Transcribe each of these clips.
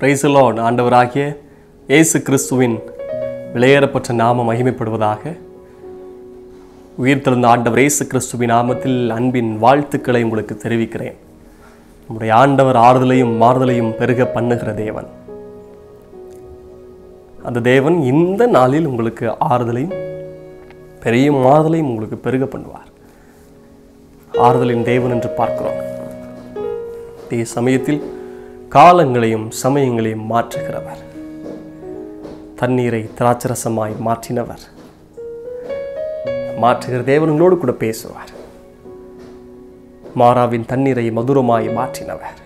பிரைசலோன் ஆண்டவராகிய இயேசு கிறிஸ்துவின் விலையேறப்பட்ட நாமம் மகிமைப்படுவதாக உயிர்த்தெழுந்த ஆண்டவர் இயேசு கிறிஸ்துவின் நாமத்தில் அன்பின் வாழ்த்துக்களை உங்களுக்கு தெரிவிக்கிறேன் நம்முடைய ஆண்டவர் ஆறுதலையும் மாறுதலையும் பெருக பண்ணுகிற தேவன் அந்த தேவன் இந்த நாளில் உங்களுக்கு ஆறுதலையும் பெரிய மாறுதலையும் உங்களுக்கு பெருக பண்ணுவார் ஆறுதலின் தேவன் என்று பார்க்கிறோம் அதே சமயத்தில் காலங்களையும் சமயங்களையும் மாற்றுகிறவர் தண்ணீரை திராட்சரசமாய் மாற்றினவர் மாற்றுகிற தேவனங்களோடு கூட பேசுவார் மாறாவின் தண்ணீரை மதுரமாய் மாற்றினவர்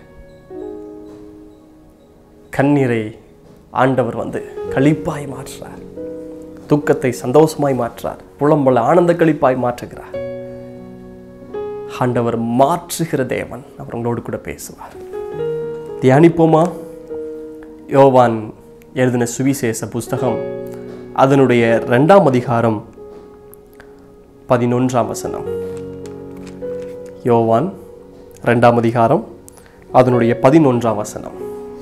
கண்ணீரை ஆண்டவர் வந்து களிப்பாய் மாற்றுறார் துக்கத்தை சந்தோஷமாய் மாற்றார் புலம்பல ஆனந்த களிப்பாய் மாற்றுகிறார் ஆண்டவர் மாற்றுகிற தேவன் அவர் உங்களோடு கூட பேசுவார் தியானிப்போமா யோவான் எழுதின சுவிசேஷ புஸ்தகம் அதனுடைய ரெண்டாம் அதிகாரம் பதினொன்றாம் வசனம் யோவான் ரெண்டாம் அதிகாரம் அதனுடைய பதினொன்றாம் வசனம்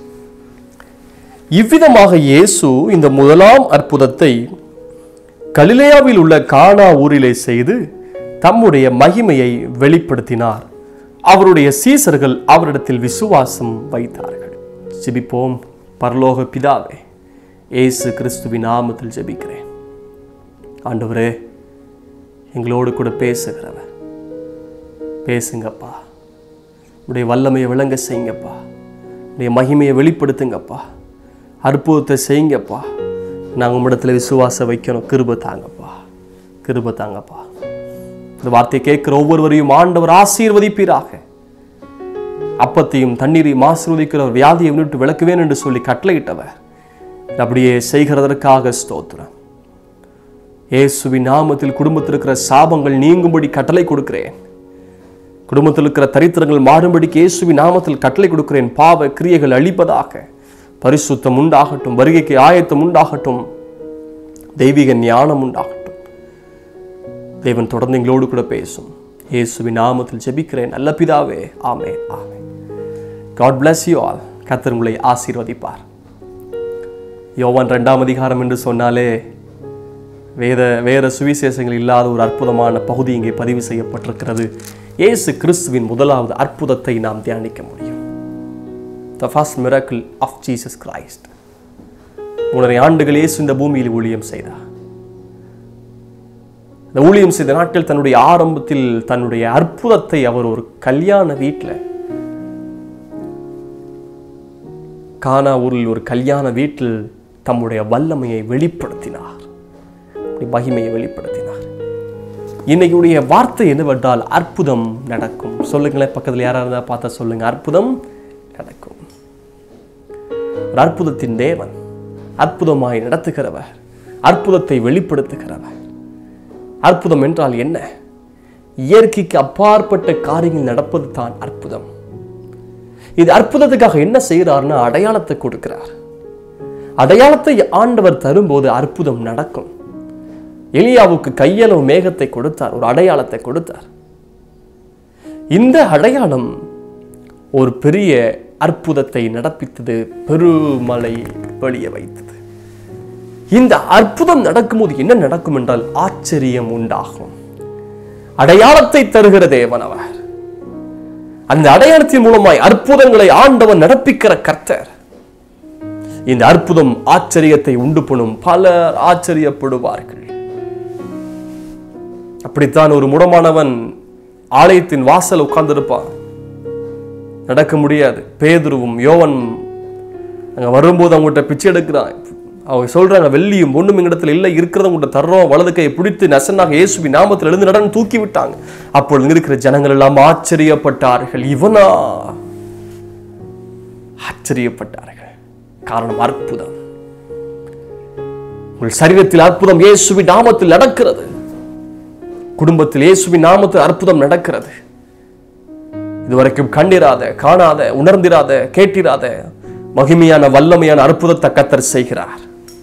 இவ்விதமாக இயேசு இந்த முதலாம் அற்புதத்தை கலிலேயாவில் உள்ள கானா ஊரிலே செய்து தம்முடைய மகிமையை வெளிப்படுத்தினார் அவருடைய சீசர்கள் அவரிடத்தில் விசுவாசம் வைத்தார்கள் ஜெபிப்போம் பரலோக பிதாவே இயேசு கிறிஸ்துவின் நாமத்தில் ஜெபிக்கிறேன் ஆண்டவரே எங்களோடு கூட பேசுகிறவர் பேசுங்கப்பா உடைய வல்லமையை விளங்க செய்யுங்கப்பா உடைய மகிமையை வெளிப்படுத்துங்கப்பா அற்புதத்தை செய்யுங்கப்பா நாங்கள் உம்மிடத்தில் விசுவாசம் வைக்கணும் கிருப தாங்கப்பா கிருப தாங்கப்பா இந்த வார்த்தையை கேட்கிற ஒவ்வொருவரையும் ஆண்டவர் ஆசீர்வதிப்பீராக அப்பத்தையும் தண்ணீரையும் ஆசீர்வதிக்கிறவர் வியாதியை விட்டு விளக்குவேன் என்று சொல்லி கட்டளையிட்டவர் அப்படியே செய்கிறதற்காக ஸ்தோத்திரம் இயேசுவின் நாமத்தில் குடும்பத்தில் இருக்கிற சாபங்கள் நீங்கும்படி கட்டளை கொடுக்கிறேன் குடும்பத்தில் இருக்கிற தரித்திரங்கள் மாறும்படிக்கு இயேசுவின் நாமத்தில் கட்டளை கொடுக்கிறேன் பாவ கிரியைகள் அழிப்பதாக பரிசுத்தம் உண்டாகட்டும் வருகைக்கு ஆயத்தம் உண்டாகட்டும் தெய்வீக ஞானம் உண்டாகட்டும் தேவன் தொடர்ந்து எங்களோடு கூட பேசும் இயேசுவின் நாமத்தில் ஜெபிக்கிறேன் நல்ல பிதாவே ஆமே ஆமே காட் bless யூ ஆல் கர்த்தர் உங்களை ஆசீர்வதிப்பார் யோவான் ரெண்டாம் அதிகாரம் என்று சொன்னாலே வேத வேற சுவிசேஷங்கள் இல்லாத ஒரு அற்புதமான பகுதி இங்கே பதிவு செய்யப்பட்டிருக்கிறது இயேசு கிறிஸ்துவின் முதலாவது அற்புதத்தை நாம் தியானிக்க முடியும் the first miracle of Jesus Christ மூணரை ஆண்டுகள் இயேசு இந்த பூமியில் ஊழியம் செய்தார் இந்த ஊழியம் செய்த நாட்கள் தன்னுடைய ஆரம்பத்தில் தன்னுடைய அற்புதத்தை அவர் ஒரு கல்யாண வீட்டில் கானா ஊரில் ஒரு கல்யாண வீட்டில் தம்முடைய வல்லமையை வெளிப்படுத்தினார் அப்படி மகிமையை வெளிப்படுத்தினார் இன்னைக்குடைய வார்த்தை என்னவென்றால் அற்புதம் நடக்கும் சொல்லுங்களேன் பக்கத்தில் யாரா இருந்தா பார்த்தா சொல்லுங்க அற்புதம் நடக்கும் ஒரு அற்புதத்தின் தேவன் அற்புதமாய் நடத்துகிறவர் அற்புதத்தை வெளிப்படுத்துகிறவர் அற்புதம் என்றால் என்ன இயற்கைக்கு அப்பாற்பட்ட காரியங்கள் நடப்பது தான் அற்புதம் இது அற்புதத்துக்காக என்ன செய்கிறார்னா அடையாளத்தை கொடுக்கிறார் அடையாளத்தை ஆண்டவர் தரும்போது அற்புதம் நடக்கும் எலியாவுக்கு கையளவு மேகத்தை கொடுத்தார் ஒரு அடையாளத்தை கொடுத்தார் இந்த அடையாளம் ஒரு பெரிய அற்புதத்தை நடப்பித்தது பெருமலை வெளிய வைத்தது இந்த அற்புதம் நடக்கும்போது என்ன நடக்கும் என்றால் ஆச்சரியம் உண்டாகும் அடையாளத்தை தருகிற தேவன் அவர் அந்த அடையாளத்தின் மூலமாய் அற்புதங்களை ஆண்டவன் நடப்பிக்கிற கர்த்தர் இந்த அற்புதம் ஆச்சரியத்தை உண்டு பண்ணும் பலர் ஆச்சரியப்படுவார்கள் அப்படித்தான் ஒரு முடமானவன் ஆலயத்தின் வாசல் உட்கார்ந்திருப்பான் நடக்க முடியாது பேதுருவும் யோவன் அங்க வரும்போது அவங்ககிட்ட பிச்சை எடுக்கிறான் அவங்க சொல்றாங்க வெள்ளியும் பொண்ணும் இடத்துல இல்லை இருக்கிறத உங்கள்கிட்ட தர்றோம் வலது கையை பிடித்து நசனாக இயேசுவி நாமத்தில் எழுந்து நடன்னு தூக்கி விட்டாங்க அப்பொழுது இருக்கிற ஜனங்கள் எல்லாம் ஆச்சரியப்பட்டார்கள் இவனா ஆச்சரியப்பட்டார்கள் காரணம் அற்புதம் உங்கள் சரீரத்தில் அற்புதம் இயேசுவி நாமத்தில் நடக்கிறது குடும்பத்தில் இயேசுவின் நாமத்தில் அற்புதம் நடக்கிறது இதுவரைக்கும் கண்டிராத காணாத உணர்ந்திராத கேட்டிராத மகிமையான வல்லமையான அற்புதத்தை கத்தர் செய்கிறார்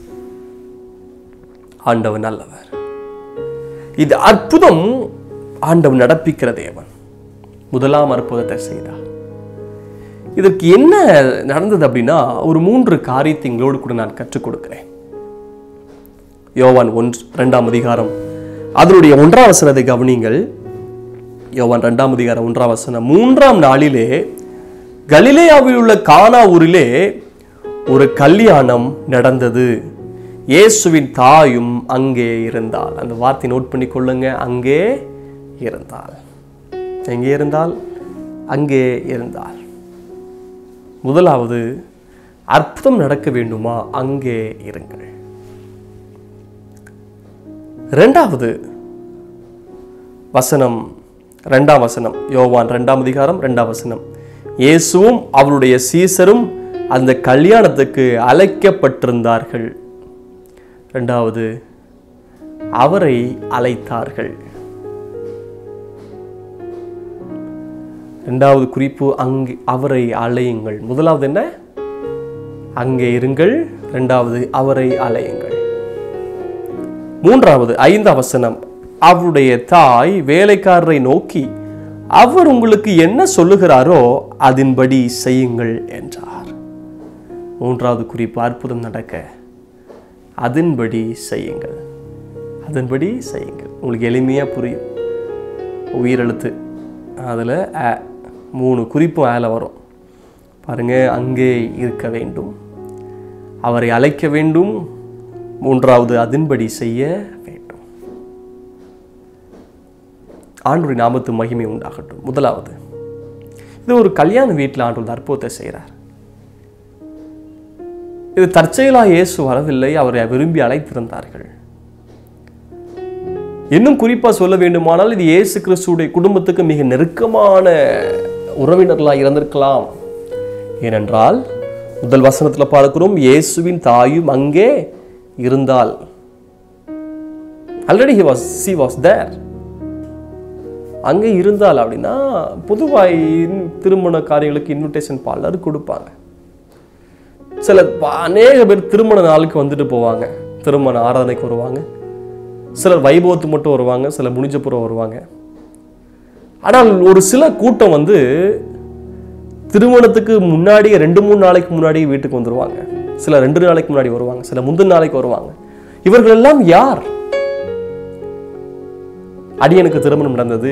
ஆண்டவன் நல்லவர் இது அற்புதம் ஆண்டவன் நடப்பிக்கிற தேவன் முதலாம் அற்புதத்தை செய்தார் இதற்கு என்ன நடந்தது அப்படின்னா ஒரு மூன்று காரியத்தை எங்களோடு கூட நான் கற்றுக் கொடுக்கிறேன் யோவான் ஒன்று ரெண்டாம் அதிகாரம் அதனுடைய ஒன்றாம் வசனத்தை கவனிங்கள் யோவான் ரெண்டாம் அதிகாரம் ஒன்றாம் வசனம் மூன்றாம் நாளிலே கலிலேயாவில் உள்ள கானா ஊரிலே ஒரு கல்யாணம் நடந்தது இயேசுவின் தாயும் அங்கே இருந்தாள் அந்த வார்த்தை நோட் பண்ணி கொள்ளுங்க அங்கே இருந்தாள் எங்கே இருந்தால் அங்கே இருந்தாள் முதலாவது அற்புதம் நடக்க வேண்டுமா அங்கே இருங்கள் இரண்டாவது வசனம் ரெண்டாம் வசனம் யோவான் ரெண்டாம் அதிகாரம் ரெண்டாம் வசனம் இயேசுவும் அவருடைய சீசரும் அந்த கல்யாணத்துக்கு அழைக்கப்பட்டிருந்தார்கள் ரெண்டாவது அவரை அழைத்தார்கள் இரண்டாவது குறிப்பு அங்கே அவரை அழையுங்கள் முதலாவது என்ன அங்கே இருங்கள் இரண்டாவது அவரை அழையுங்கள் மூன்றாவது ஐந்தாம் வசனம் அவருடைய தாய் வேலைக்காரரை நோக்கி அவர் உங்களுக்கு என்ன சொல்லுகிறாரோ அதன்படி செய்யுங்கள் என்றார் மூன்றாவது குறிப்பு அற்புதம் நடக்க அதன்படி செய்யுங்கள் அதன்படி செய்யுங்கள் உங்களுக்கு எளிமையாக புரியும் உயிரெழுத்து அதில் அ மூணு குறிப்பும் ஆல வரும் பாருங்க அங்கே இருக்க வேண்டும் அவரை அழைக்க வேண்டும் மூன்றாவது அதன்படி செய்ய வேண்டும் ஆண்டுடைய நாமத்து மகிமை உண்டாகட்டும் முதலாவது இது ஒரு கல்யாண வீட்டில் ஆண்டு அற்புதத்தை செய்கிறார் இது தற்செயலாக இயேசு வரவில்லை அவரை விரும்பி அழைத்திருந்தார்கள் இன்னும் குறிப்பா சொல்ல வேண்டுமானால் இது இயேசு கிறிஸ்துடைய குடும்பத்துக்கு மிக நெருக்கமான உறவினர்களாக இருந்திருக்கலாம் ஏனென்றால் முதல் வசனத்துல பார்க்கிறோம் இயேசுவின் தாயும் அங்கே இருந்தால் already he was she was there அங்கே இருந்தால் அப்படின்னா பொதுவாய் திருமண காரியங்களுக்கு இன்விடேஷன் பலர் கொடுப்பாங்க சில ப- அநேக பேர் திருமண நாளுக்கு வந்துட்டு போவாங்க திருமண ஆராதனைக்கு வருவாங்க சிலர் வைபவத்துக்கு மட்டும் வருவாங்க சிலர் முடிஞ்சப்புறம் வருவாங்க ஆனால் ஒரு சில கூட்டம் வந்து திருமணத்துக்கு முன்னாடி ரெண்டு மூணு நாளைக்கு முன்னாடி வீட்டுக்கு வந்துருவாங்க சில ரெண்டு நாளைக்கு முன்னாடி வருவாங்க சில முந்தின நாளைக்கு வருவாங்க இவர்கள் எல்லாம் யார் அடியனுக்கு திருமணம் நடந்தது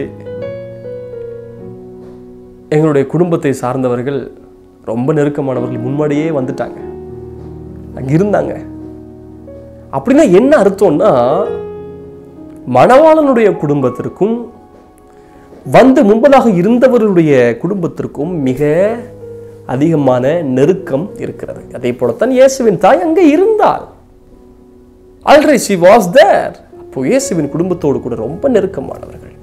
எங்களுடைய குடும்பத்தை சார்ந்தவர்கள் ரொம்ப நெருக்கமானவர்கள் முன்னாடியே வந்துட்டாங்க அங்க இருந்தாங்க அப்படின்னா என்ன அர்த்தம்னா மணவாளனுடைய குடும்பத்திற்கும் வந்து முன்பதாக இருந்தவர்களுடைய குடும்பத்திற்கும் மிக அதிகமான நெருக்கம் இருக்கிறது அதே போலத்தான் இயேசுவின் தாய் அங்கே இருந்தாள் ஆல்ரெடி ஷி வாஸ் தேர் அப்போ இயேசுவின் குடும்பத்தோடு கூட ரொம்ப நெருக்கமானவர்கள்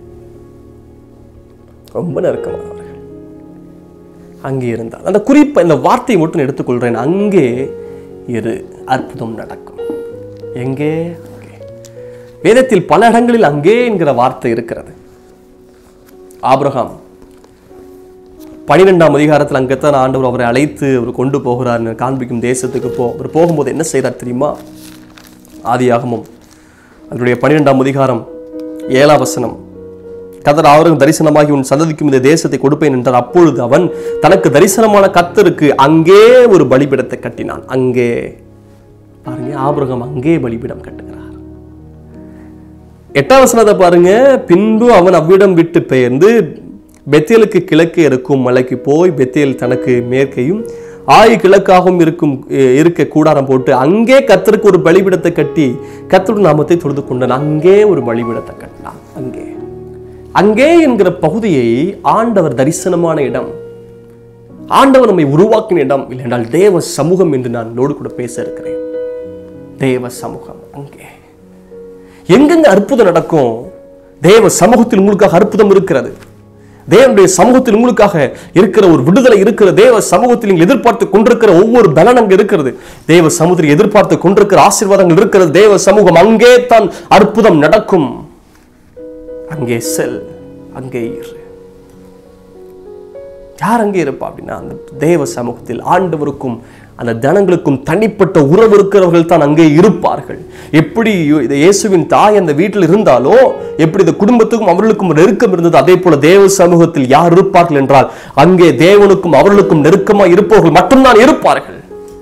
ரொம்ப நெருக்கமானவர்கள் அங்கே இருந்தால் அந்த குறிப்பை இந்த வார்த்தையை மட்டும் நான் எடுத்துக்கொள்கிறேன் அங்கே இரு அற்புதம் நடக்கும் எங்கே அங்கே வேதத்தில் பல இடங்களில் அங்கே என்கிற வார்த்தை இருக்கிறது ஆபிரகாம் பனிரெண்டாம் அதிகாரத்தில் அங்கத்தான் ஆண்டவர் அவரை அழைத்து அவர் கொண்டு போகிறார்னு காண்பிக்கும் தேசத்துக்கு போ அவர் போகும்போது என்ன செய்கிறார் தெரியுமா ஆதியாகமும் அதனுடைய பன்னிரெண்டாம் அதிகாரம் ஏழாம் வசனம் கதர் அவருக்கு தரிசனமாகி உன் சந்ததிக்கும் இந்த தேசத்தை கொடுப்பேன் என்றார் அப்பொழுது அவன் தனக்கு தரிசனமான கத்தருக்கு அங்கே ஒரு பலிபீடத்தை கட்டினான் அங்கே பாருங்க ஆபிரகாம் அங்கே பலிபீடம் கட்டுகிறார் எட்டாம் வசனத்தை பாருங்க பின்பு அவன் அவ்விடம் விட்டு பெயர்ந்து பெத்தேலுக்கு கிழக்கே இருக்கும் மலைக்கு போய் பெத்தேல் தனக்கு மேற்கையும் ஆய் கிழக்காகவும் இருக்கும் எ- இருக்க கூடாரம் போட்டு அங்கே கத்தருக்கு ஒரு பலிபீடத்தை கட்டி கத்தருடைய நாமத்தை தொழுது கொண்டான் அங்கே ஒரு பலிபீடத்தை கட்டினான் அங்கே அங்கே என்கிற பகுதியை ஆண்டவர் தரிசனமான இடம் ஆண்டவர் நம்மை உருவாக்கின இடம் இல்லை என்றால் தேவ சமூகம் என்று நான் உன்னோடு கூட பேச இருக்கிறேன் தேவ சமூகம் அங்கே எங்கெங்க அற்புதம் நடக்கும் தேவ சமூகத்தில் உங்களுக்காக அற்புதம் இருக்கிறது தேவனுடைய சமூகத்தில் உங்களுக்காக இருக்கிற ஒரு விடுதலை இருக்கிற தேவ சமூகத்தில் நீங்கள் எதிர்பார்த்து கொண்டிருக்கிற ஒவ்வொரு பலன் அங்கே இருக்கிறது தேவ சமூகத்தில் எதிர்பார்த்து கொண்டிருக்கிற ஆசீர்வாதங்கள் இருக்கிறது தேவ சமூகம் அங்கே தான் அற்புதம் நடக்கும் அங்கே செல் அங்கே இரு யார் அங்கே இருப்பா அப்படின்னா அந்த தேவ சமூகத்தில் ஆண்டவருக்கும் அந்த ஜனங்களுக்கும் தனிப்பட்ட உறவு இருக்கிறவர்கள் தான் அங்கே இருப்பார்கள் எப்படி இந்த இயேசுவின் தாய் அந்த வீட்டில் இருந்தாலோ எப்படி இந்த குடும்பத்துக்கும் அவர்களுக்கும் ஒரு நெருக்கம் இருந்தது அதே போல தேவ சமூகத்தில் யார் இருப்பார்கள் என்றால் அங்கே தேவனுக்கும் அவர்களுக்கும் நெருக்கமாக இருப்பவர்கள் மட்டும்தான் இருப்பார்கள்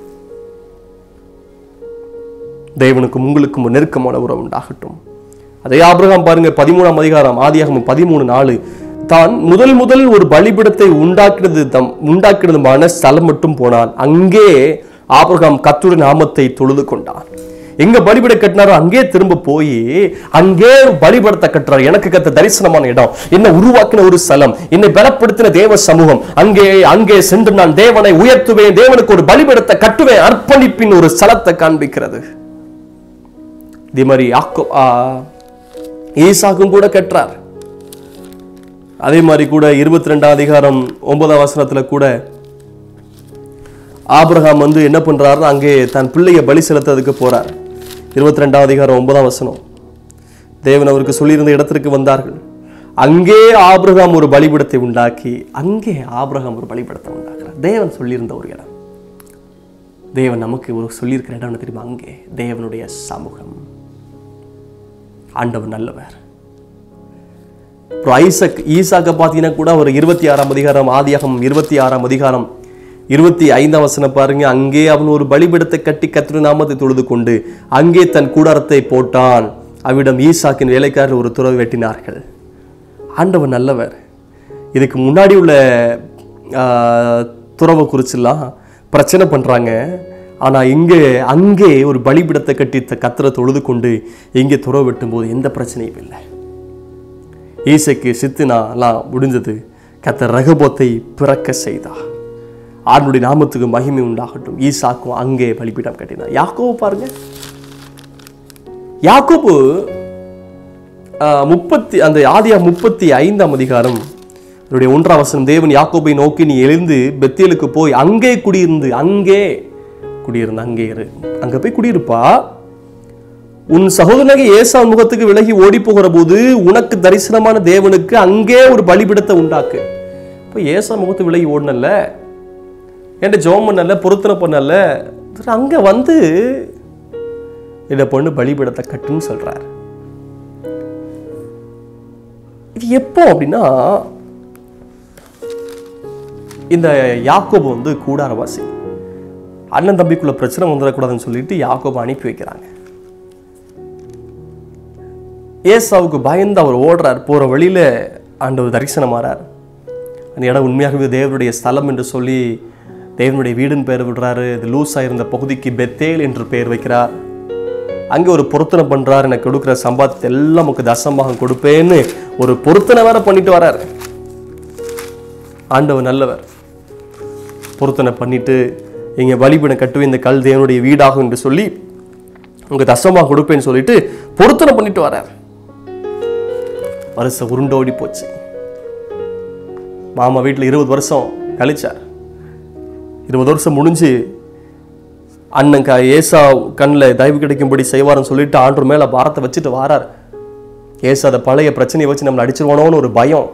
தேவனுக்கும் உங்களுக்கும் ஒரு நெருக்கமான உறவு உண்டாகட்டும் அதே ஆபிரகாம் பாருங்க பதிமூணாம் அதிகாரம் ஆதியாகமம் பதிமூணு நாலு தான் முதல் முதல் ஒரு பலிபிடத்தை உண்டாக்கினது தம் உண்டாக்கினதுமான ஸ்தலம் மட்டும் போனான் அங்கே ஆபிரகாம் கத்துடைய நாமத்தை தொழுது கொண்டான் எங்க பலிபிட கட்டினாரோ அங்கே திரும்ப போய் அங்கே ஒரு பலிபடத்தை கட்டுறார் எனக்கு கத்த தரிசனமான இடம் என்ன உருவாக்கின ஒரு ஸ்தலம் என்னை பலப்படுத்தின தேவ சமூகம் அங்கே அங்கே சென்று நான் தேவனை உயர்த்துவேன் தேவனுக்கு ஒரு பலிபடத்தை கட்டுவேன் அர்ப்பணிப்பின் ஒரு ஸ்தலத்தை காண்பிக்கிறது இதே மாதிரி யாக்கோ ஆ, ஈசாக்கும் கூட கட்டுறார் அதே மாதிரி கூட இருபத்தி ரெண்டாம் அதிகாரம் ஒன்பதாம் வசனத்துல கூட ஆபிரகாம் வந்து என்ன பண்றாருன்னா அங்கே தன் பிள்ளையை பலி செலுத்துறதுக்கு போறார் இருபத்தி ரெண்டாம் அதிகாரம் ஒன்பதாம் வசனம் தேவன் அவருக்கு சொல்லியிருந்த இடத்திற்கு வந்தார்கள் அங்கே ஆபிரகாம் ஒரு பலிபீடத்தை உண்டாக்கி அங்கே ஆபிரகாம் ஒரு பலிபீடத்தை உண்டாக்குறார் தேவன் சொல்லியிருந்த ஒரு இடம் தேவன் நமக்கு ஒரு சொல்லியிருக்கிற இடம் என்ன தெரியுமா அங்கே தேவனுடைய சமூகம் ஆண்டவர் நல்லவர் அப்புறம் ஐசக் ஈசாக்க பார்த்தீங்கன்னா கூட ஒரு இருபத்தி ஆறாம் அதிகாரம் ஆதியாகம் இருபத்தி ஆறாம் அதிகாரம் இருபத்தி ஐந்தாம் வசனம் பாருங்க அங்கே அவன் ஒரு பலிபீடத்தை கட்டி கத்திர நாமத்தை தொழுது கொண்டு அங்கே தன் கூடாரத்தை போட்டான் அவ்விடம் ஈசாக்கின் வேலைக்காரர் ஒரு துறவு வெட்டினார்கள் ஆண்டவர் நல்லவர் இதுக்கு முன்னாடி உள்ள ஆஹ், துறவை குறிச்செல்லாம் பிரச்சனை பண்றாங்க ஆனா இங்கே அங்கே ஒரு பலிபீடத்தை கட்டி த- கத்தரை தொழுது கொண்டு இங்கே துறவு வெட்டும்போது எந்த பிரச்சனையும் இல்லை ஈசைக்கு சித்தினாலாம் முடிஞ்சது கத்தர் ரகபோத்தை பிறக்க செய்தா ஆண்டுடைய நாமத்துக்கு மகிமை உண்டாகட்டும் ஈசாக்கும் அங்கே பலிபீடம் கட்டினார் யாக்கோபு பாருங்க யாக்கோபு ஆஹ், முப்பத்தி அந்த ஆதியா முப்பத்தி ஐந்தாம் அதிகாரம் அவருடைய ஒன்றாம் வசனம் தேவன் யாக்கோபை நோக்கி நீ எழுந்து பெத்தேலுக்கு போய் அங்கே குடியிருந்து அங்கே குடியிருந்து அங்கே இரு அங்க போய் குடியிருப்பா உன் சகோதரனாக ஏசா முகத்துக்கு விலகி ஓடி போகிற போது உனக்கு தரிசனமான தேவனுக்கு அங்கே ஒரு பலிபிடத்தை உண்டாக்கு இப்போ ஏசா முகத்து விலகி ஓடனல்ல என்கிட்ட ஜோம் பண்ணல பொருத்தனை பண்ணல சரி, அங்க வந்து இதை பொண்ணு பலிபிடத்தை கட்டுன்னு சொல்றார் இது எப்போ அப்படின்னா இந்த யாக்கோபு வந்து கூடாரவாசி அண்ணன் தம்பிக்குள்ள பிரச்சனை வந்துடக்கூடாதுன்னு சொல்லிட்டு யாக்கோபு அனுப்பி வைக்கிறாங்க ஏசாவுக்கு பயந்து அவர் ஓடுறார் போற வழியில ஆண்டவர் தரிசனமாறார் அந்த இடம் உண்மையாகவே தேவனுடைய ஸ்தலம் என்று சொல்லி தேவனுடைய வீடுன்னு பெயர் விடுறாரு இது லூஸா இருந்த பகுதிக்கு பெத்தேல் என்று பெயர் வைக்கிறார் அங்கே ஒரு பொருத்தனை பண்றார் எனக்கு கொடுக்குற சம்பாத்தியத்தை எல்லாம் உனக்கு தசமாக கொடுப்பேன்னு ஒரு பொருத்தனை வேற பண்ணிட்டு வரார் ஆண்டவர் நல்லவர் பொருத்தனை பண்ணிட்டு இங்க பலிபீடம் கட்டுவே இந்த கல் தேவனுடைய வீடாகும் என்று சொல்லி உங்க தசமாக கொடுப்பேன்னு சொல்லிட்டு பொருத்தனை பண்ணிட்டு வரார் வருஷம் உருண்டோடி போச்சு மாமா வீட்டில் இருபது வருஷம் கழிச்சார் இருபது வருஷம் முடிஞ்சு அண்ணன் க ஏசா கண்ணில் தயவு கிடைக்கும்படி செய்வார்னு சொல்லிட்டு ஆண்டு மேலே பாரத்தை வச்சுட்டு வாரார் ஏசா அதை பழைய பிரச்சனையை வச்சு நம்மளை அடிச்சிருவானோன்னு ஒரு பயம்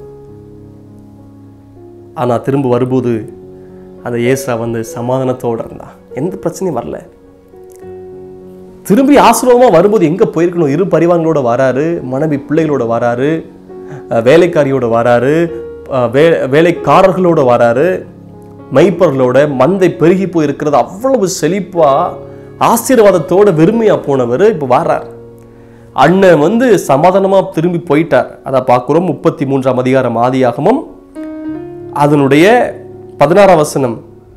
ஆனால் திரும்ப வரும்போது அந்த ஏசா வந்து சமாதானத்தோடு இருந்தான் எந்த பிரச்சனையும் வரல திரும்பி ஆசிரமமா வரும்போது எங்க போயிருக்கணும் இரு பரிவாரங்களோட வராரு மனைவி பிள்ளைகளோட வராரு அஹ் வேலைக்காரியோட வராரு அஹ் வே- வேலைக்காரர்களோட வராரு மைப்பர்களோட மந்தை பெருகி போயிருக்கிறது அவ்வளவு செழிப்பா ஆசீர்வாதத்தோட வெறுமையா போனவர் இப்போ வரார் அண்ணன் வந்து சமாதானமா திரும்பி போயிட்டார் அதை பார்க்குறோம் முப்பத்தி மூன்றாம் அதிகாரம் ஆதியாகமும் அதனுடைய பதினாறாம் வசனம்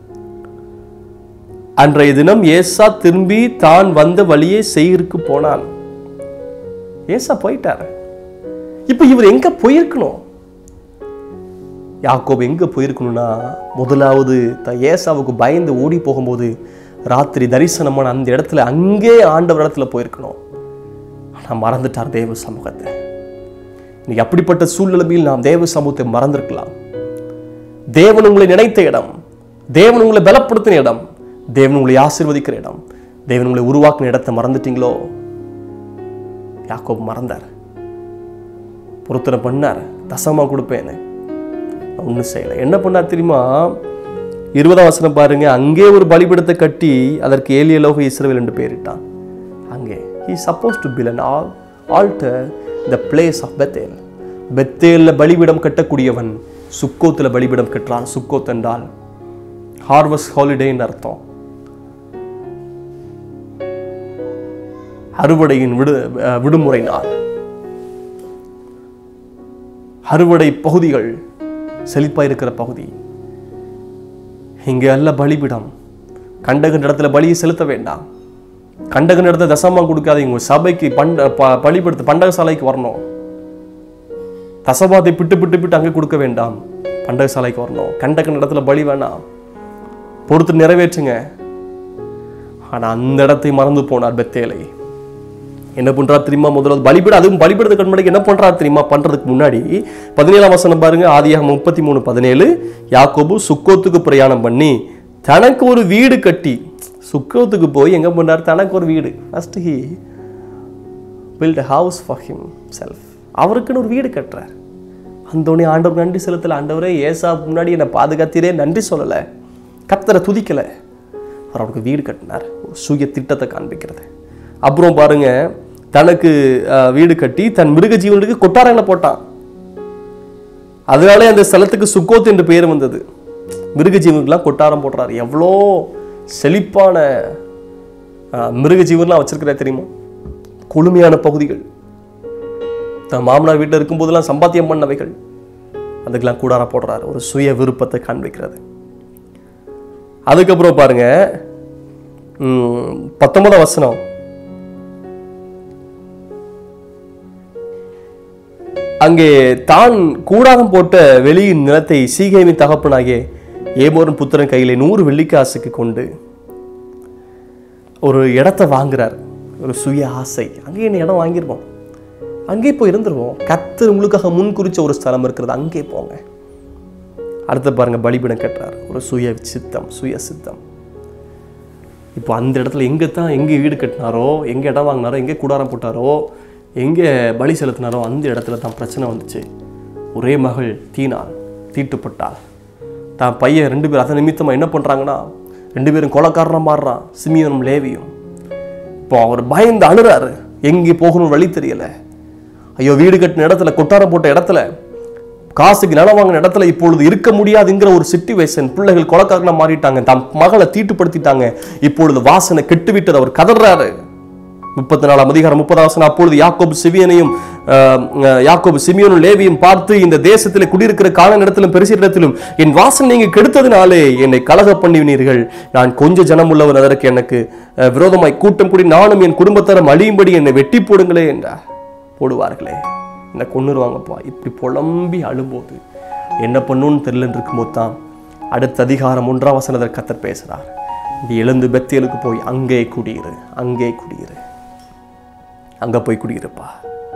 அன்றைய தினம் ஏசா திரும்பி தான் வந்த வழியே செய்யிருக்கு போனான் ஏசா போயிட்டார் இப்ப இவர் எங்க போயிருக்கணும் யாக்கோப் எங்க போயிருக்கணும்னா முதலாவது த ஏசாவுக்கு பயந்து ஓடி போகும்போது ராத்திரி தரிசனமான அந்த இடத்துல அங்கே ஆண்டவர் இடத்துல போயிருக்கணும் ஆனா மறந்துட்டார் தேவ சமூகத்தை இன்னைக்கு அப்படிப்பட்ட சூழ்நிலையில் நாம் தேவ சமூகத்தை மறந்திருக்கலாம் தேவன் உங்களை நினைத்த இடம் தேவன் உங்களை பலப்படுத்தின இடம் தேவன் உங்களை ஆசீர்வதிக்கிற இடம் தேவன் உங்களை உருவாக்கின இடத்தை மறந்துட்டீங்களோ யாக்கோபு மறந்தார் பொருத்தனை பண்ணார் தசமா கொடுப்பேன்னு ஒன்றும் செய்யலை என்ன பண்ணார் தெரியுமா இருபதாம் வசனம் பாருங்க அங்கே ஒரு பலிபீடத்தை கட்டி அதற்கு ஏலியலோக இஸ்ரவேல் என்று பெயரிட்டான் அங்கே he supposed to build an al- altar the place of bethel பெத்தேல்ல பலிபீடம் கட்டக்கூடியவன் சுக்கோத்துல பலிபீடம் கட்டுறான் சுக்கோத் என்றால் ஹார்வஸ்ட் ஹாலிடேன்னு அர்த்தம் அறுவடையின் விடு அஹ், விடுமுறை நாள் அறுவடை பகுதிகள் செழிப்பாக இருக்கிற பகுதி இங்கே அல்ல பலிபிடம் கண்டகன் இடத்துல பலியை செலுத்த வேண்டாம் கண்டகன் இடத்துல தசமம் கொடுக்காதீங்க உங்க சபைக்கு பண்ட ப- பலிபடுத்த பண்டக சாலைக்கு வரணும் தசபாதை பிட்டு பிட்டு பிட்டு அங்கே கொடுக்க வேண்டாம் பண்டக சாலைக்கு வரணும் கண்டகன் இடத்துல பலி வேணாம் பொறுத்து நிறைவேற்றுங்க ஆனா அந்த இடத்தை மறந்து போனார் பெத்தேலை என்ன பண்றார் தெரியுமா முதல்ல பலிபீடம் அதுவும் பலிபீடத்துக்கு முன்னாடி என்ன பண்றார் தெரியுமா பண்றதுக்கு முன்னாடி பதினேழாம் வசனம் பாருங்க ஆதியாக முப்பத்தி மூணு பதினேழு யாக்கோபு சுக்கோத்துக்கு பிரயாணம் பண்ணி தனக்கு ஒரு வீடு கட்டி சுக்கோத்துக்கு போய் எங்க பண்ணார் தனக்கு ஒரு வீடு first he built house for himself அவருக்குன்னு ஒரு வீடு கட்டுறார் அந்தோனி ஆண்டவர் நன்றி செலுத்தல ஆண்டவரே ஏசா முன்னாடி என்னை பாதுகாத்தீரே நன்றி சொல்லலை கத்தரை துதிக்கலை அவர் அவருக்கு வீடு கட்டினார் ஒரு சுய திட்டத்தை காண்பிக்கிறது அப்புறம் பாருங்க தனக்கு அஹ், வீடு கட்டி தன் மிருக ஜீவனுக்கு கொட்டாரங்களை போட்டான் அதனாலே அந்த ஸ்தலத்துக்கு சுக்கோத் என்று பெயர் வந்தது மிருக ஜீவனுக்குலாம் கொட்டாரம் போடுறாரு எவ்வளோ செழிப்பான அஹ், மிருக ஜீவன்லாம் வச்சிருக்கிறா தெரியுமா குளுமையான பகுதிகள் தன் மாமனார் வீட்டில் இருக்கும்போதெல்லாம் சம்பாத்தியம் பண்ணவைகள் அதுக்கெல்லாம் கூடாரம் போடுறாரு ஒரு சுய விருப்பத்தை காண்பிக்கிறது அதுக்கப்புறம் பாருங்க ம், பத்தொன்பதாம் வசனம் அங்கே தான் கூடாரம் போட்ட வெளியின் நிலத்தை சீகேமின் தகப்பனாகிய ஏமோரன் புத்திரன் கையிலே நூறு வெள்ளிக்காசுக்கு கொண்டு ஒரு இடத்த வாங்குறார் ஒரு சுய ஆசை அங்கேயே என்ன இடம் வாங்கிருவோம் அங்கே போய் இருந்துருவோம் கத்தர் உங்களுக்காக முன் குறிச்ச ஒரு ஸ்தலம் இருக்கிறது அங்கே போங்க அடுத்து பாருங்க பலிபீடம் கட்டுறார் ஒரு சுய சித்தம் சுய சித்தம் இப்போ அந்த இடத்துல எங்கே தான் எங்கே வீடு கட்டினாரோ எங்கே இடம் வாங்கினாரோ எங்கே கூடாரம் போட்டாரோ எங்கே பலி செலுத்தினாரோ அந்த இடத்துல தான் பிரச்சனை வந்துச்சு ஒரே மகள் தீனாள் தீட்டுப்பட்டாள் தான் பையன் ரெண்டு பேரும் அதன் நிமித்தமாக என்ன பண்ணுறாங்கன்னா ரெண்டு பேரும் கொலைக்காரனாக மாறுறான் சிமியனும் லேவியும் இப்போ அவர் பயந்து அழுறாரு எங்கே போகணும் வழி தெரியல ஐயோ வீடு கட்டின இடத்துல கொட்டாரம் போட்ட இடத்துல காசுக்கு நிலம் வாங்கின இடத்துல இப்பொழுது இருக்க முடியாதுங்கிற ஒரு சிச்சுவேஷன் பிள்ளைகள் கொலைக்காரனா மாறிட்டாங்க தம் மகளை தீட்டுப்படுத்திட்டாங்க இப்பொழுது வாசனை கெட்டுவிட்டது அவர் கதறாரு முப்பத்தி நாலாம் அதிகாரம் முப்பதாம் வசனம் அப்பொழுது யாக்கோபு சிவியனையும் ஆஹ், ஆஹ், யாக்கோபு சிமியோனும் லேவியும் பார்த்து இந்த தேசத்தில் குடியிருக்கிற கால இடத்திலும் பெருசிடத்திலும் என் வாசல் நீங்க கெடுத்ததினாலே என்னை கலக பண்ணினீர்கள் நான் கொஞ்ச ஜனம் உள்ளவர் அதற்கு எனக்கு ஆஹ், விரோதமாய் கூட்டம் கூடி நானும் என் குடும்பத்தாரும் அழியும்படி என்னை வெட்டி போடுங்களே என்றார் போடுவார்களே என்னை கொன்னுருவாங்கப்பா இப்படி புலம்பி அழும்போது என்ன பண்ணுன்னு தெரியலன்னு இருக்கும்போது தான் அடுத்த அதிகாரம் ஒன்றாம் வசனத்தில் கத்தர் பேசுறார் நீ எழுந்து பெத்தியலுக்கு போய் அங்கே குடியிரு அங்கே குடியிரு அங்க போய் குடியிருப்பா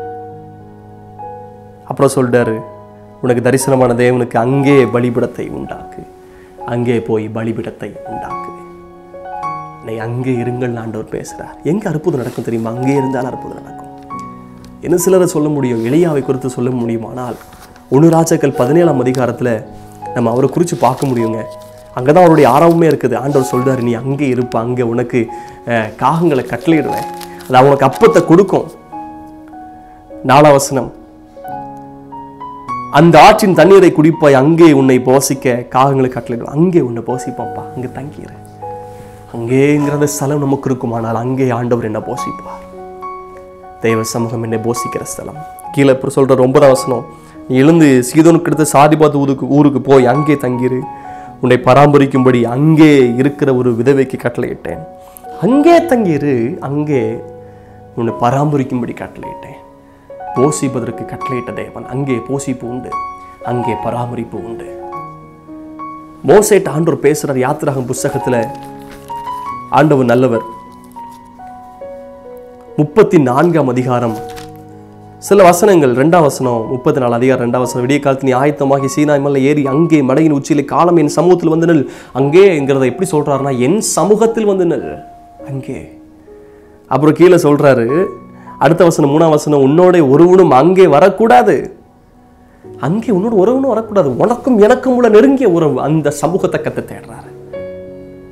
அப்புறம் சொல்றாரு உனக்கு தரிசனமான தேவனுக்கு அங்கே பலிபிடத்தை உண்டாக்கு அங்கே போய் பலிபிடத்தை உண்டாக்கு நீ அங்கே இருங்கள் ஆண்டவர் பேசுறார் எங்க அற்புதம் நடக்கும் தெரியுமா அங்கே இருந்தால் அற்புதம் நடக்கும் என்ன சிலரை சொல்ல முடியும் எளியாவை குறித்து சொல்ல முடியும் ஆனால் ஒன்று ராஜாக்கள் பதினேழாம் அதிகாரத்தில் நம்ம அவரை குறித்து பார்க்க முடியுங்க அங்கே தான் அவருடைய ஆரம்பமே இருக்குது ஆண்டவர் சொல்றாரு நீ அங்கே இருப்ப அங்கே உனக்கு அஹ், காகங்களை கட்டளையிடுவேன் அது அவனுக்கு அப்பத்தை கொடுக்கும் நாலாவசனம் அந்த ஆற்றின் தண்ணீரை குடிப்பாய் அங்கே உன்னை போசிக்க காகங்களை கட்டளையிடுவேன் அங்கே உன்னை போசிப்பாப்பா அங்கே தங்கிடு அங்கேங்கிறத ஸ்தலம் நமக்கு இருக்குமானால் அங்கே ஆண்டவர் என்ன போசிப்பார் தெய்வ சமூகம் என்னை போசிக்கிற ஸ்தலம் கீழே இப்போ சொல்கிற ஒன்பதாம் வசனம் நீ எழுந்து சீதோனுக்கு எடுத்த சாதிபாத் ஊருக்கு ஊருக்கு போய் அங்கே தங்கிரு உன்னை பராமரிக்கும்படி அங்கே இருக்கிற ஒரு விதவைக்கு கட்டளையிட்டேன் அங்கே தங்கிரு அங்கே உன்னை பராமரிக்கும்படி கட்டளையிட்டேன் போஷிப்பதற்கு கட்டளையிட்ட தேவன் அங்கே போஷிப்பு உண்டு அங்கே பராமரிப்பு உண்டு மோசேட்ட ஆண்டவர் பேசுறார் யாத்திராகம் புஸ்தகத்துல ஆண்டவர் நல்லவர் முப்பத்தி நான்காம் அதிகாரம் சில வசனங்கள் ரெண்டாம் வசனம் முப்பத்தி நாலு அதிகாரம் ரெண்டாம் வசனம் விடிய காலத்தில் நீ ஆயத்தமாகி சீனாய் மலை ஏறி அங்கே மலையின் உச்சியிலே காலம் என் சமூகத்தில் வந்து நெல் அங்கேங்கிறத எப்படி சொல்றாருன்னா என் சமூகத்தில் வந்து நெல் அங்கே அப்புறம் கீழே சொல்றாரு அடுத்த வசனம் மூணாம் வசனம் உன்னோட ஒருவனும் அங்கே வரக்கூடாது அங்கே உன்னோட ஒருவனும் வரக்கூடாது உனக்கும் எனக்கும் உள்ள நெருங்கிய உறவு அந்த சமூகத்தை கத்த தேடுறாரு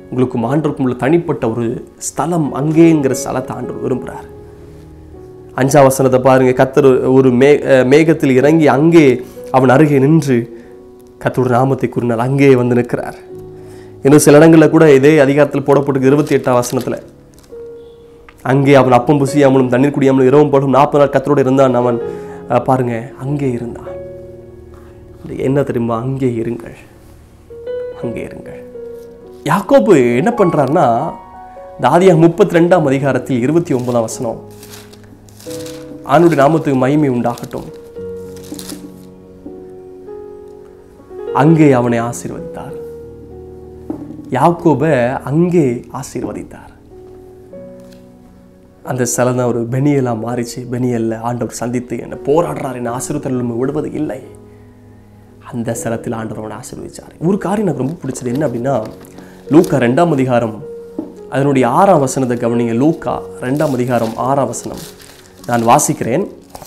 உங்களுக்கும் ஆண்டவருக்கும் உள்ள தனிப்பட்ட ஒரு ஸ்தலம் அங்கேங்கிற ஸ்தலத்தை ஆண்டவர் விரும்புகிறார் அஞ்சாம் வசனத்தை பாருங்க கத்தர் ஒரு மே அஹ் மேகத்தில் இறங்கி அங்கே அவன் அருகே நின்று கத்தோட நாமத்தை கூறினார் அங்கே வந்து நிற்கிறார் இன்னும் சில இடங்களில் கூட இதே அதிகாரத்தில் போடப்பட்டிருக்கு இருபத்தி எட்டாம் வசனத்தில் அங்கே அவன் அப்பம் புசியாமலும் தண்ணீர் குடியாமலும் இரவும் போலும் நாற்பது நாள் கத்தரோடு இருந்தான் அவன் அஹ், பாருங்க அங்கே இருந்தான் இது என்ன தெரியுமா அங்கே இருங்கள் அங்கே இருங்கள் யாக்கோபு என்ன பண்றாருன்னா தாதியா முப்பத்தி ரெண்டாம் அதிகாரத்தில் இருபத்தி ஒன்பதாம் வசனம் ஆணுடைய நாமத்துக்கு மகிமை உண்டாகட்டும் அங்கே அவனை ஆசீர்வதித்தார் யாக்கோபை அங்கே ஆசீர்வதித்தார் அந்த ஸ்தலம் தான் ஒரு பெனியலா மாறிச்சு பெனியல்ல ஆண்டவர் சந்தித்து என்னை போராடுறார் என்னை ஆசீர்வதித்தல் விடுவது இல்லை அந்த ஸ்தலத்தில் ஆண்டவர் அவனை ஆசீர்வதிச்சார் ஒரு காரியம் எனக்கு ரொம்ப பிடிச்சது என்ன அப்படின்னா லூக்கா ரெண்டாம் அதிகாரம் அதனுடைய ஆறாம் வசனத்தை கவனிங்க லூக்கா ரெண்டாம் அதிகாரம் ஆறாம் வசனம் நான் வாசிக்கிறேன்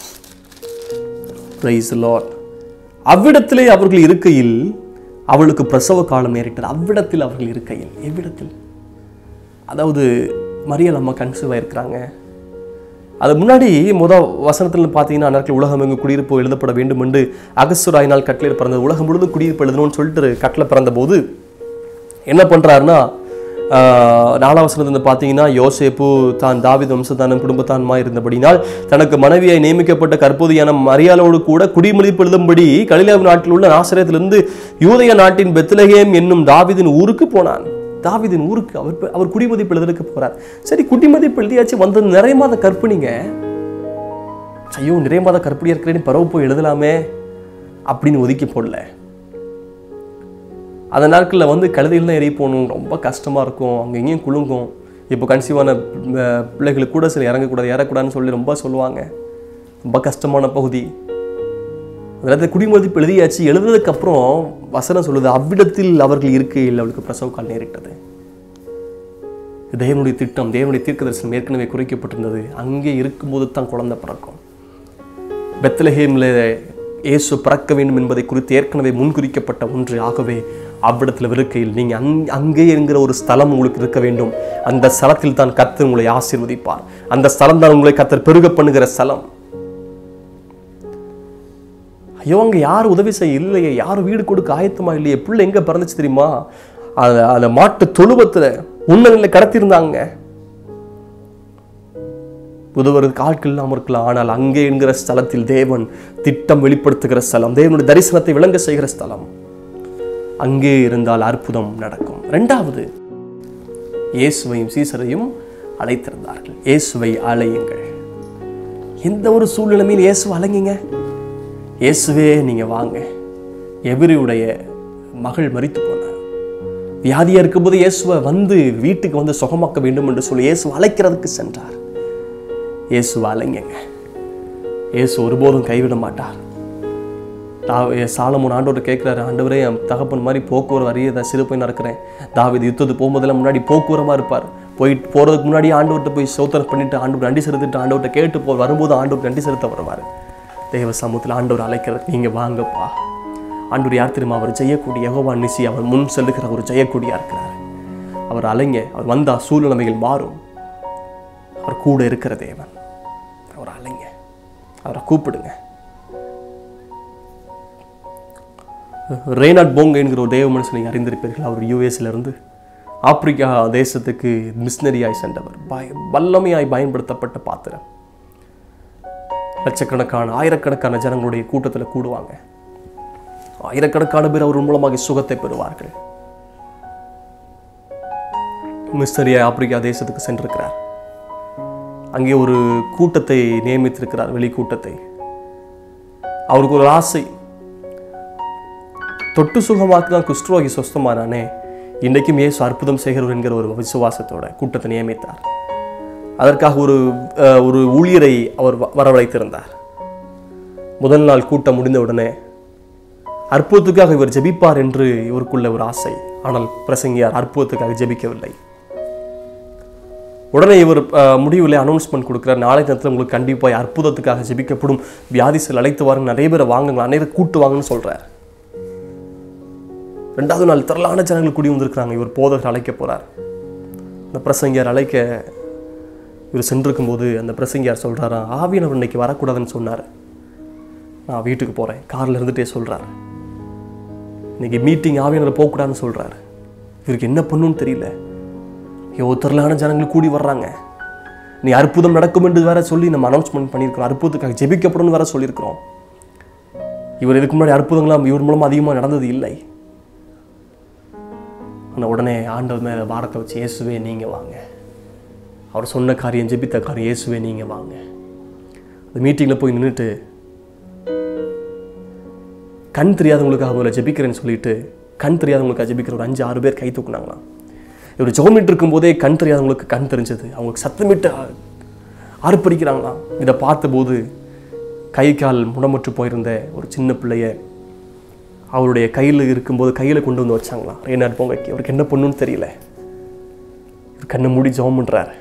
பிரைஸ் லார்ட் அவ்விடத்திலே அவர்கள் இருக்கையில் அவளுக்கு பிரசவ காலம் நேரிட்டது அவ்விடத்தில் அவர்கள் இருக்கையில் எவ்விடத்தில் அதாவது மரியல் அம்மா கன்சீவ் இருக்கிறாங்க அது முன்னாடி முத வசனத்தில் பார்த்தீங்கன்னா அந்நாட்கள் உலகம் எங்கு குடியிருப்பு எழுதப்பட வேண்டும் என்று அகஸ்துராயினால் கட்டளையில் பிறந்தது உலகம் முழுவதும் குடியிருப்பு எழுதணும்னு சொல்லிட்டு கட்டளை பிறந்த போது என்ன பண்ணுறாருன்னா நாலாம் வசனத்தில் பார்த்தீங்கன்னா யோசேப்பு தான் தாவித் வம்சத்தானும் குடும்பத்தானுமா இருந்தபடினால் தனக்கு மனைவியாய் நியமிக்கப்பட்ட கற்போதியான மரியாளோடு கூட குடிமொழிப்பு எழுதும்படி கலிலாவு நாட்டில் உள்ள நாசரத்திலிருந்து யூதய நாட்டின் பெத்லகேம் என்னும் தாவிதின் ஊருக்கு போனான் தாவிதின் ஊருக்கு அவர் ப- அவர் குடிமதிப்பு எழுதுறதுக்கு போறார் சரி குடிமதிப்பு எழுதியாச்சு வந்தது நிறைய மாத கற்பிணிங்க ஐயோ நிறைய மாத கற்பிணியா இருக்கிறேன்னு பரவ போய் எழுதலாமே அப்படின்னு ஒதுக்கி போடல அந்த நாட்களில் வந்து கழுதைகள்லாம் எரிய போகணும் ரொம்ப கஷ்டமாக இருக்கும் அங்கே இங்கேயும் குலுங்கும் இப்போ கன்சீவான அஹ், பிள்ளைகளுக்கு கூட சில இறங்கக்கூடாது ஏறக்கூடாதுன்னு சொல்லி ரொம்ப சொல்லுவாங்க ரொம்ப கஷ்டமான பகுதி அதாவது குடிமதிப்பு எழுதியாச்சு எழுதுனதுக்கு அப்புறம் வசனம் சொல்லுது அவ்விடத்தில் அவர்கள் இருக்கையில் அவளுக்கு பிரசவ கால் நேரிட்டது தேவனுடைய திட்டம் தேவனுடைய தீர்க்க தரிசனம் ஏற்கனவே குறைக்கப்பட்டிருந்தது அங்கே இருக்கும்போது தான் குழந்தை பிறக்கும் பெத்லஹேமில் இயேசு பிறக்க வேண்டும் என்பதை குறித்து ஏற்கனவே முன்குறிக்கப்பட்ட ஒன்று ஆகவே அவ்விடத்தில் இருக்கையில் நீங்கள் அங் அங்கே என்கிற ஒரு ஸ்தலம் உங்களுக்கு இருக்க வேண்டும் அந்த ஸ்தலத்தில் தான் கர்த்தர் உங்களை ஆசீர்வதிப்பார் அந்த ஸ்தலம் தான் உங்களை கர்த்தர் பெருக பண்ணுகிற ஸ்தலம் ஐயோ அங்கே யார் உதவி செய்ய இல்லையே யார் வீடு கொடுக்க ஆயத்தமா இல்லையே பிள்ளை எங்கே பிறந்துச்சு தெரியுமா அந்த அந்த மாட்டு தொழுவத்தில் உன்னநிலை கடத்தியிருந்தாங்க உதவுறதுக்கு ஆட்கள் இல்லாமல் இருக்கலாம் ஆனால் அங்கே என்கிற ஸ்தலத்தில் தேவன் திட்டம் வெளிப்படுத்துகிற ஸ்தலம் தேவனுடைய தரிசனத்தை விளங்க செய்கிற ஸ்தலம் அங்கே இருந்தால் அற்புதம் நடக்கும் ரெண்டாவது இயேசுவையும் சீசரையும் அழைத்திருந்தார்கள் இயேசுவை அழையுங்கள் எந்த ஒரு சூழ்நிலைமையில் இயேசுவை அழைங்க இயேசுவே நீங்க வாங்க எவரியுடைய மகள் மரித்து போனார் வியாதியா இருக்கும்போது இயேசுவை வந்து வீட்டுக்கு வந்து சுகமாக்க வேண்டும் என்று சொல்லி இயேசு அழைக்கிறதுக்கு சென்றார் இயேசுவை அலைங்கங்க இயேசு ஒருபோதும் கைவிட மாட்டார் தா- சாலமோன் ஆண்டவர் கேட்குறாரு ஆண்டவரே என் தகப்பன் மாதிரி போக்குவரத்து அறிய சிறு போய் நடக்கிறேன் தாவீது யுத்தத்துக்கு போகும்போதெல்லாம் முன்னாடி போக்குவரமாக இருப்பார் போயிட்டு போகிறதுக்கு முன்னாடி ஆண்டவர்கிட்ட போய் சோத்திரம் பண்ணிட்டு ஆண்டவர் நன்றி செலுத்திட்டு ஆண்டவர்கிட்ட கேட்டு போ வரும்போது ஆண்டவர் நன்றி செலுத்த வருவார் தேவ சமூகத்தில் ஆண்டவர் அழைக்கிறது நீங்கள் வாங்கப்பா ஆண்டவர் யார் தெரியுமா அவர் ஜெயக்கூடிய யெகோவா நிசி அவர் முன் செல்லுகிற ஒரு ஜெயக்கூடியா இருக்கிறார் அவர் அலைங்க அவர் வந்தா சூழ்நிலைமைகள் மாறும் அவர் கூட இருக்கிற தேவன் அவர் அலைங்க அவரை கூப்பிடுங்க ரேனாட் போங்க என்கிற ஒரு தேவ மனுஷனை அறிந்திருப்பீர்கள் அவர் யூஎஸ்ல இருந்து ஆப்பிரிக்கா தேசத்துக்கு மிஷினரியாய் சென்றவர் பய வல்லமையாய் பயன்படுத்தப்பட்ட பாத்திரம் லட்சக்கணக்கான ஆயிரக்கணக்கான ஜனங்களுடைய கூட்டத்தில் கூடுவாங்க ஆயிரக்கணக்கான பேர் அவர் மூலமாக சுகத்தை பெறுவார்கள் மிஸ்டரியா ஆப்பிரிக்கா தேசத்துக்கு சென்றிருக்கிறார் அங்கே ஒரு கூட்டத்தை நியமித்திருக்கிறார் வெளி கூட்டத்தை அவருக்கு ஒரு ஆசை தொட்டு சுகமாக்குதான் குஷ்டரோகி சொஸ்தமானானே இன்றைக்கும் இயேசு அற்புதம் செய்கிறவர் என்கிற ஒரு விசுவாசத்தோட கூட்டத்தை நியமித்தார் அதற்காக ஒரு அஹ், ஒரு ஊழியரை அவர் வ- வரவழைத்திருந்தார் முதல் நாள் கூட்டம் முடிந்த உடனே அற்புதத்துக்காக இவர் ஜெபிப்பார் என்று இவருக்குள்ள ஒரு ஆசை ஆனால் பிரசங்கியார் அற்புதத்துக்காக ஜெபிக்கவில்லை உடனே இவர் அஹ், முடிவில் அனௌன்ஸ்மெண்ட் கொடுக்குறார் நாளை நேரத்தில் உங்களுக்கு கண்டிப்பாக அற்புதத்துக்காக ஜெபிக்கப்படும் வியாதிசல் அழைத்து வாருங்க நிறைய பேரை வாங்குங்க அனைவரும் கூட்டு வாங்கன்னு சொல்றார் ரெண்டாவது நாள் திரளான ஜனங்கள் கூடி வந்திருக்கிறாங்க இவர் போதகர் அழைக்க போறார் அந்த பிரசங்கியார் அழைக்க இவர் சென்றிருக்கும்போது அந்த பிரசங்கியார் சொல்றாராம் ஆவியானவர் இன்னைக்கு வரக்கூடாதுன்னு சொன்னார் நான் வீட்டுக்கு போகிறேன் காரில் இருந்துட்டே சொல்கிறார் இன்னைக்கு மீட்டிங் ஆவியானவர் போகக்கூடாதுன்னு சொல்கிறார் இவருக்கு என்ன பண்ணுன்னு தெரியல எவ்வளோ திரளான ஜனங்கள் கூடி வர்றாங்க நீ அற்புதம் நடக்கும் என்று வேற சொல்லி நம்ம அனௌன்ஸ்மெண்ட் பண்ணியிருக்கிறோம் அற்புதத்துக்காக ஜெபிக்கப்படும் வேற சொல்லியிருக்கிறோம் இவர் இதுக்கு முன்னாடி அற்புதங்களாம் இவர் மூலமாக அதிகமாக நடந்தது இல்லை ஆனால் உடனே ஆண்டவர் மேலே பாரத்தை வச்சு இயேசுவே நீங்கள் வாங்க அவர் சொன்ன காரியம் ஜெபித்த காரியம் இயேசுவே நீங்கள் வாங்க அந்த மீட்டிங்கில் போய் நின்றுட்டு கண் தெரியாதவங்களுக்காக முதல்ல ஜெபிக்கிறேன்னு சொல்லிட்டு கண் தெரியாதவங்களுக்காக ஜெபிக்கிற ஒரு அஞ்சு ஆறு பேர் கை தூக்குனாங்களாம் இவர் ஜோமிட்டு இருக்கும்போதே கண் தெரியாதவங்களுக்கு கண் தெரிஞ்சது அவங்களுக்கு சத்தமிட்டு ஆர்ப்பரிக்கிறாங்களாம் இதை பார்த்தபோது கை கால் முடமற்று போயிருந்த ஒரு சின்ன பிள்ளைய அவருடைய கையில் இருக்கும்போது கையில் கொண்டு வந்து வச்சாங்களாம் ரேனார் பொங்கைக்கு அவருக்கு என்ன பண்ணுன்னு தெரியல இவர் கண்ணை மூடி ஜெபம் பண்றாரு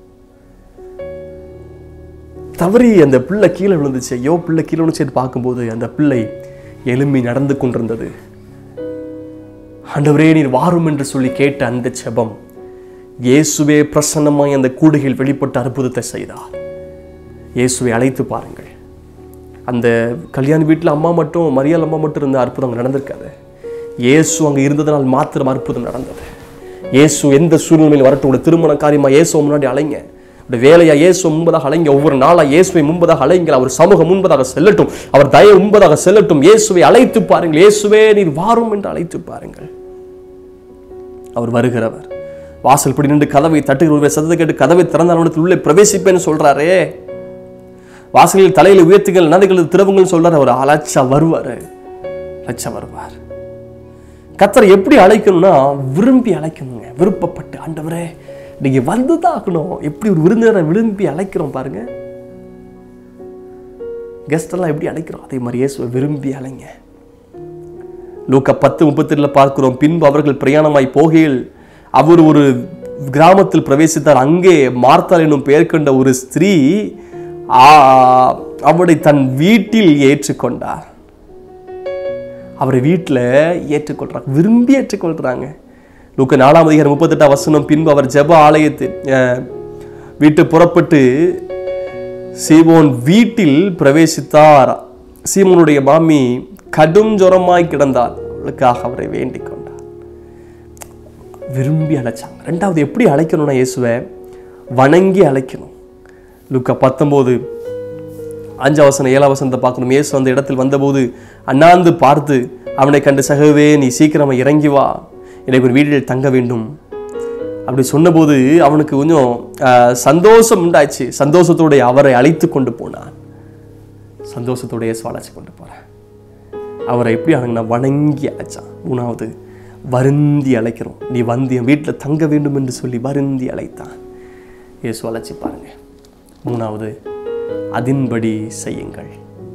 தவறி அந்த பிள்ளை கீழே விழுந்துச்சு ஐயோ பிள்ளை கீழே விழுந்துச்சு பார்க்கும்போது அந்த பிள்ளை எலும்பி நடந்து கொண்டிருந்தது ஆண்டவரே நீர் வாரும் என்று சொல்லி கேட்ட அந்த செபம் இயேசுவே பிரசன்னமாய் அந்த கூடுகையில் வெளிப்பட்ட அற்புதத்தை செய்தார் இயேசுவை அழைத்து பாருங்கள் அந்த கல்யாண வீட்டில் அம்மா மட்டும் மரியாள் அம்மா மட்டும் இருந்த அற்புதம் அங்கே நடந்திருக்காது இயேசு அங்கே இருந்ததனால் மாத்திரம் அற்புதம் நடந்தது இயேசு எந்த சூழ்நிலையில் வரட்டும் உங்களுடைய திருமண காரியமா இயேசு முன்னாடி அலைங்க உங்களுடைய வேலையா இயேசு முன்பதாக அலைங்க ஒவ்வொரு நாளா இயேசுவை முன்பதாக அலைங்கள் அவர் சமூகம் முன்பதாக செல்லட்டும் அவர் தயவு முன்பதாக செல்லட்டும் இயேசுவை அழைத்து பாருங்கள் இயேசுவே நீர் வாரும் என்று அழைத்து பாருங்கள் அவர் வருகிறவர் வாசல் படி நின்று கதவை தட்டுகிற சத்தத்தை கேட்டு கதவை திறந்த அவனத்தில் உள்ளே பிரவேசிப்பேன்னு சொல்றாரே வாசலில் தலையில் உயர்த்துங்கள் நதைகள் திரவுங்கள் சொல்றாரு அவர் அலட்சா வருவார் அலட்சா வருவார் கத்தரை எப்படி அழைக்கணும்னா விரும்பி அழைக்கணுங்க விருப்பப்பட்டு ஆண்டவரே நீங்க வந்துதான் ஆகணும் எப்படி ஒரு விருந்தினரை விரும்பி அழைக்கிறோம் பாருங்க கெஸ்ட் எல்லாம் எப்படி அழைக்கிறோம் அதே மாதிரி இயேசுவை விரும்பி அழைங்க லூக்கா பத்து முப்பத்தி பார்க்கிறோம் பின்பு அவர்கள் பிரயாணமாய் போகையில் அவர் ஒரு கிராமத்தில் பிரவேசித்தார் அங்கே மார்த்தாள் என்னும் பெயர் கொண்ட ஒரு ஸ்திரீ ஆ, அவரை தன் வீட்டில் ஏற்றுக்கொண்டார் அவரை வீட்டில் ஏற்றுக்கொள்றாங்க விரும்பி ஏற்றுக்கொள்றாங்க லூக்க நாலாம் அதிகாரம் முப்பத்தெட்டாம் வசனம் பின்பு அவர் ஜெப ஆலயத்தில் அஹ், விட்டு புறப்பட்டு சீமோன் வீட்டில் பிரவேசித்தார் சீமோனுடைய மாமி கடும் ஜுரமாய் கிடந்தார் அவளுக்காக அவரை வேண்டிக் கொண்டார் விரும்பி அழைச்சாங்க ரெண்டாவது எப்படி அழைக்கணும்னா இயேசுவை வணங்கி அழைக்கணும் லுக்கா பத்தொம்போது அஞ்சாம் வசனம் ஏழாம் வசனத்தை பார்க்கணும் இயேசு அந்த இடத்தில் வந்தபோது அண்ணாந்து பார்த்து அவனை கண்டு சகவே நீ சீக்கிரமா இறங்கி வா எனக்கு ஒரு வீட்டில் தங்க வேண்டும் அப்படி சொன்னபோது அவனுக்கு கொஞ்சம் ஆஹ், சந்தோஷம் உண்டாச்சு சந்தோஷத்தோடைய அவரை அழைத்து கொண்டு போனான் சந்தோஷத்தோடைய இயேசு அழைச்சு கொண்டு போறேன் அவரை எப்படி அணுகுனா வணங்கி அழைச்சான் மூணாவது வருந்தி அழைக்கிறோம் நீ வந்து என் வீட்டில் தங்க வேண்டும் என்று சொல்லி வருந்தி அழைத்தான் இயேசு அழைச்சி பாருங்க மூணாவது அதின்படி செய்யுங்கள்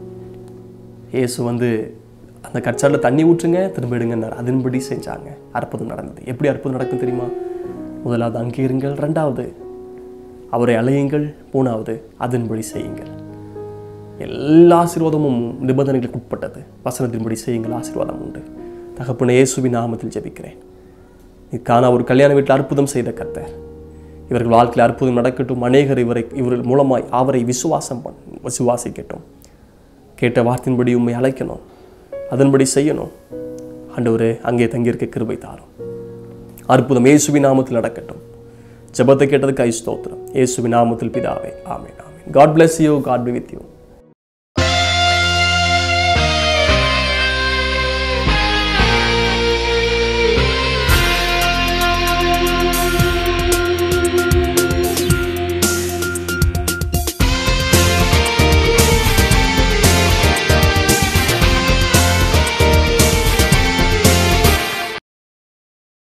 இயேசு வந்து அந்த கற்சாடில் தண்ணி ஊற்றுங்க திரும்ப எடுங்கன்னார் அதன்படி செஞ்சாங்க அற்புதம் நடந்தது எப்படி அற்புதம் நடக்கும் தெரியுமா முதலாவது அங்கே இருங்கள் ரெண்டாவது அவரை அலையுங்கள் மூணாவது அதன்படி செய்யுங்கள் எல்லா ஆசீர்வாதமும் நிபந்தனைகளுக்கு உட்பட்டது வசனத்தின்படி செய்யுங்கள் ஆசீர்வாதம் உண்டு தகப்பன இயேசுவின் நாமத்தில் ஜெபிக்கிறேன் இதுக்கான ஒரு கல்யாண வீட்டில் அற்புதம் செய்த கர்த்தர் இவர்கள் வாழ்க்கையில் அற்புதம் நடக்கட்டும் அநேகர் இவரை இவர்கள் மூலமாய் அவரை விசுவாசம் பண் விசுவாசிக்கட்டும் கேட்ட வார்த்தையின்படி உண்மை அழைக்கணும் அதன்படி செய்யணும் ஆண்டவரே அங்கே தங்கியிருக்க கிருபை தாரும் அற்புதம் இயேசுவின் நாமத்தில் நடக்கட்டும் ஜெபத்தை கேட்டதுக்கு ஐ ஸ்தோத்திரம் இயேசுவின் நாமத்தில் பிதாவே ஆமென் ஆமென் God bless you God be with you